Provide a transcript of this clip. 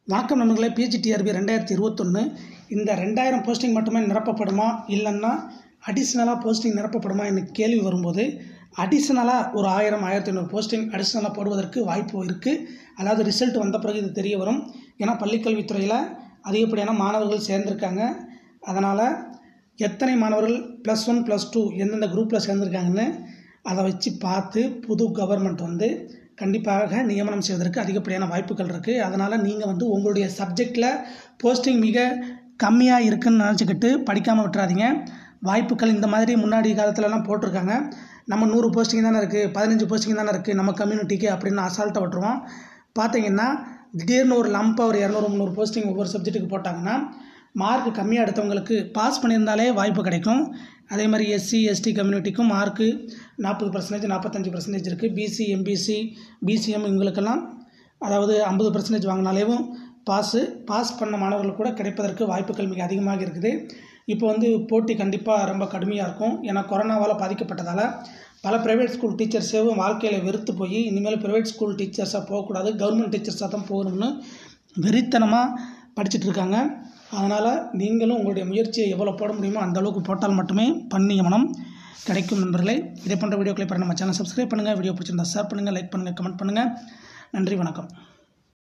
வணக்கம் நண்பர்களே பிஹெச்டிஆர்பி ரெண்டாயிரத்தி இருபத்தொன்று இந்த ரெண்டாயிரம் போஸ்டிங் மட்டுமே நிரப்பப்படுமா இல்லைன்னா அடிஷ்னலாக போஸ்டிங் நிரப்பப்படுமா என்று கேள்வி வரும்போது அடிஷ்னலாக ஒரு ஆயிரம் ஆயிரத்தி ஐநூறு போஸ்டிங் அடிஷ்னலாக போடுவதற்கு வாய்ப்பு இருக்குது அதாவது ரிசல்ட் வந்த பிறகு இது தெரிய வரும் ஏன்னா பள்ளிக்கல்வித்துறையில் அதிகப்படியான மாணவர்கள் சேர்ந்திருக்காங்க அதனால் எத்தனை மாணவர்கள் ப்ளஸ் ஒன் ப்ளஸ் டூ எந்தெந்த குரூப்பில் சேர்ந்துருக்காங்கன்னு அதை வச்சு பார்த்து புது கவர்மெண்ட் வந்து கண்டிப்பாக நியமனம் செய்வதற்கு அதிகப்படியான வாய்ப்புகள் இருக்குது அதனால் நீங்கள் வந்து உங்களுடைய சப்ஜெக்டில் போஸ்டிங் மிக கம்மியாக இருக்குன்னு நினச்சிக்கிட்டு படிக்காமல் விட்டுறாதீங்க வாய்ப்புகள் இந்த மாதிரி முன்னாடி காலத்துலலாம் போட்டிருக்காங்க நம்ம நூறு போஸ்டிங் தானே இருக்குது பதினஞ்சு போஸ்டிங் தானே இருக்குது நம்ம கம்யூனிட்டிக்கு அப்படின்னு அசால்ட்டாக விட்டுருவோம் பார்த்தீங்கன்னா திடீர்னு ஒரு லம்பாக ஒரு இரநூறு முந்நூறு போஸ்டிங் ஒவ்வொரு சப்ஜெக்ட்டுக்கு போட்டாங்கன்னா மார்க் கம்மியாக எடுத்தவங்களுக்கு பாஸ் பண்ணியிருந்தாலே வாய்ப்பு கிடைக்கும் அதே மாதிரி எஸ்சி எஸ்டி கம்யூனிட்டிக்கும் மார்க்கு நாற்பது பர்சன்டேஜ் நாற்பத்தஞ்சு பர்சன்டேஜ் இருக்குது பிசி எம்பிசி பிசிஎம் இவங்களுக்கெல்லாம் அதாவது ஐம்பது பர்சன்டேஜ் வாங்கினாலேவும் பாஸு பாஸ் பண்ண மாணவர்கள் கூட கிடைப்பதற்கு வாய்ப்புகள் மிக அதிகமாக இருக்குது இப்போ வந்து போட்டி கண்டிப்பாக ரொம்ப கடுமையாக இருக்கும் ஏன்னா கொரோனாவால் பாதிக்கப்பட்டதால் பல ப்ரைவேட் ஸ்கூல் டீச்சர்ஸேவும் வாழ்க்கையில் வெறுத்து போய் இனிமேல் ப்ரைவேட் ஸ்கூல் டீச்சர்ஸாக போகக்கூடாது கவர்மெண்ட் டீச்சர்ஸாக தான் போகணும்னு வெறித்தனமாக படிச்சுட்டு இருக்காங்க அதனால் நீங்களும் உங்களுடைய முயற்சியை எவ்வளோ போட முடியுமோ அந்த அளவுக்கு போட்டால் மட்டுமே பணி நியமனம் கிடைக்கும் நண்பர்களே இதே போன்ற வீடியோக்களை பாருங்கள் நம்ம சேனல் சப்ஸ்கிரைப் பண்ணுங்கள் வீடியோ பிடிச்சிருந்தா ஷேர் பண்ணுங்கள் லைக் பண்ணுங்கள் கமெண்ட் பண்ணுங்கள் நன்றி வணக்கம்